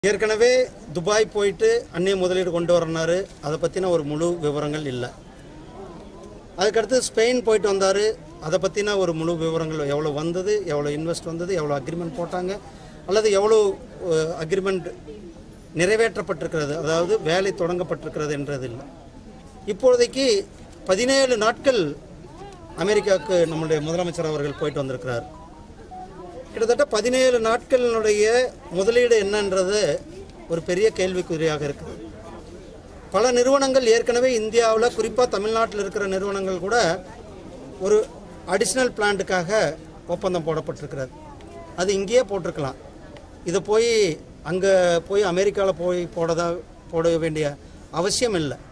ஏற்கனவே துபாய் போயிட்டு அந்நிய முதலீடு கொண்டு வரனாரு அதை பற்றின ஒரு முழு விவரங்கள் இல்லை அதுக்கடுத்து ஸ்பெயின் போயிட்டு வந்தார் அதை பற்றின ஒரு முழு விவரங்கள் எவ்வளோ வந்தது எவ்வளோ இன்வெஸ்ட் வந்தது எவ்வளோ அக்ரிமெண்ட் போட்டாங்க அல்லது எவ்வளோ அக்ரிமெண்ட் நிறைவேற்றப்பட்டிருக்கிறது அதாவது வேலை தொடங்கப்பட்டிருக்கிறது என்றது இல்லை இப்பொழுதைக்கு பதினேழு நாட்கள் அமெரிக்காவுக்கு நம்முடைய முதலமைச்சர் அவர்கள் போயிட்டு வந்திருக்கிறார் கிட்டத்தட்ட பதினேழு நாட்களினுடைய முதலீடு என்னன்றது ஒரு பெரிய கேள்விக்குறியாக இருக்குது பல நிறுவனங்கள் ஏற்கனவே இந்தியாவில் குறிப்பாக தமிழ்நாட்டில் இருக்கிற நிறுவனங்கள் கூட ஒரு அடிஷ்னல் பிளான்ட்டுக்காக ஒப்பந்தம் போடப்பட்டிருக்கிறது அது இங்கேயே போட்டிருக்கலாம் இதை போய் அங்கே போய் அமெரிக்காவில் போய் போடதா போட வேண்டிய அவசியம் இல்லை